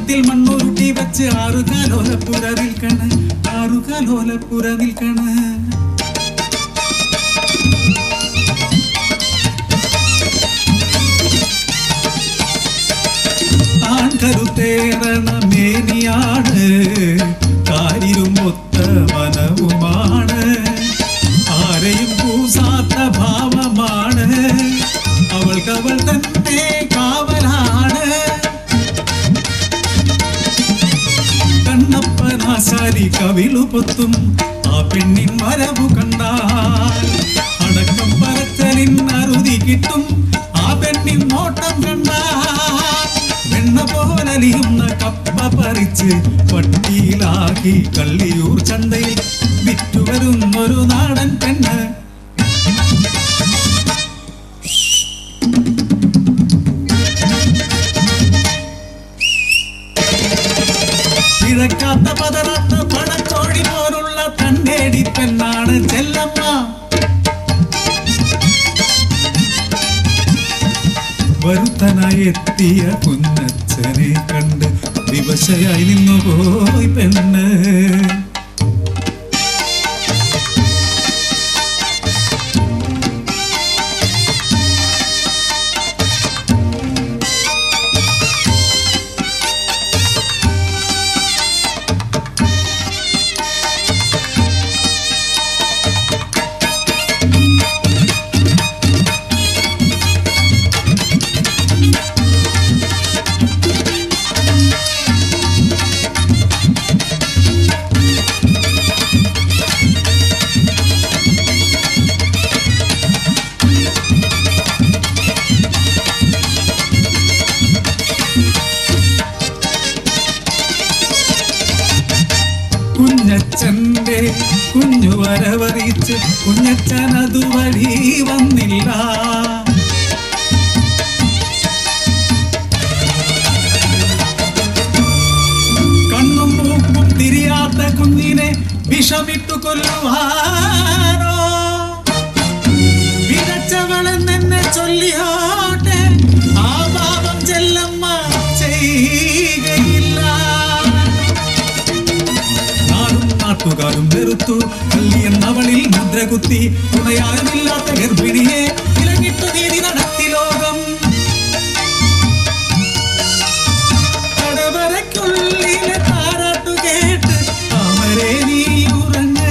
കഴുത്തിൽ മണ്ണുരുട്ടി വെച്ച് ആറുകാലോലപ്പുര നിൽക്കണ് ആറുകാലോലപ്പുര നിൽക്കണ് താൻ കരുത്തേറണ മേനിയാണ് കാരിരും ഒത്ത മനവുമാണ് ആരെയും പൂസാത്ത ഭാവമാണ് അവൾക്കവൾ തന്നെ കാവലാണ് കണ്ണപ്പനാശാരി കവിളു പൊത്തും ആ പെണ്ണിൻ വരവു കണ്ടാൽ അടക്കം പറച്ചലിൻ അറുതി കിട്ടും ആ പെണ്ണിൻ നോട്ടം കണ്ടാൽ വെണ്ണ പോലലിയുന്ന കപ്പ പറിച്ച് പട്ടിയിലാക്കി കള്ളിയൂർ ചന്തയിൽ വിറ്റുവരുന്നൊരു നാടൻ പെണ്ണ് പിഴക്കാത്ത പതറാത്ത പണക്കോഴി പോലുള്ള തന്നേടി പെണ്ണാണ് ചെല്ലമ്മ വരുത്തനായി എത്തിയ കുഞ്ഞച്ഛനെ കണ്ട് വിവശയായി നിന്നു പോയി പെണ്ണ് കുഞ്ഞച്ഛന്റെ കുഞ്ഞു വരവറിയിച്ച് കുഞ്ഞച്ഛൻ അതുവഴി വന്നില്ല കണ്ണും മൂക്കും തിരിയാത്ത കുഞ്ഞിനെ വിഷമിട്ടു കൊല്ലുവാനോ വിതച്ചവളെന്നെ ചൊല്ലിയോട്ടെ ആ പാപം ചെല്ലമ്മ ചെയ്യുകയില്ല നാടും നാട്ടുകാരും വെറുത്തു കല്ലിയെന്നവളിൽ മുദ്ര കുത്തി തുണയാരുമില്ലാത്ത ഗർഭിണിയെ ഇലങ്ങിട്ടു നീതി നടത്തി ലോകം കടവരയ്ക്കുള്ളിലെ താരാട്ടു കേട്ട് താമരേ നീ ഉറങ്ങ്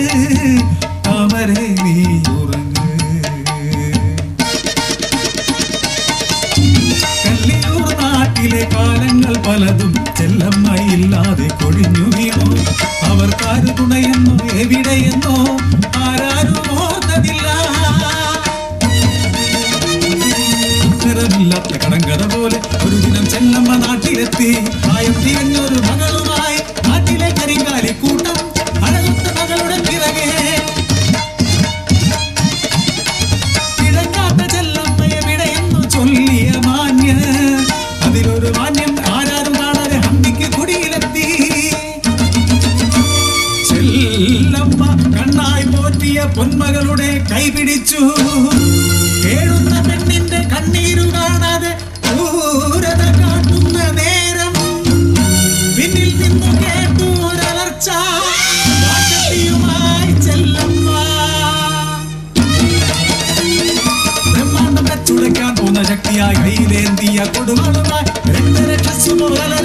താമരേ നീ ഉറങ്ങ് കല്ലിയൂർ നാട്ടിലെ കാലങ്ങൾ പലതും ചെല്ലമ്മയില്ലാതെ കൊഴിഞ്ഞു വീണു അവർക്കാരു തുണയെന്നോ എവിടെയെന്നോ ആരാരും ഓർത്തതില്ല നിറമില്ലാത്ത കടങ്കഥ പോലെ ഒരു ദിനം ചെല്ലമ്മ നാട്ടിലെത്തി പ്രായം തികഞ്ഞൊരു മകളുമായി നാട്ടിലെ കരിങ്കാലി കൂട്ടം അഴകുത്ത മകളുടെ പിറകെ കിഴങ്ങാത്ത ചെല്ലമ്മയെവിടെയെന്നു ചൊല്ലിയ മാന്യ അതിലൊരു മാന്യം ആരാരും കാണാതെ ഹമ്മിക്ക് കുടിയിലെത്തി ചെല്ലമ്മ കണ്ണായി പോറ്റിയ പൊന്മകളുടെ കൈപിടിച്ചു കേഴുന്ന പെണ്ണിന്റെ കണ്ണീരു കാണാതെ ക്രൂരത കാട്ടുന്ന നേരം പിന്നിൽ നിന്നു കേട്ടു ഒരലർച്ച വാശത്തിയുമായി ചെല്ലമ്മ ബ്രഹ്മാണ്ടം വെച്ചുടയ്ക്കാൻ പോകുന്ന ശക്തിയായി കയ്യിലേന്തിയ കൊടുവാളുമായി രണ്ട് രക്ഷസുമോല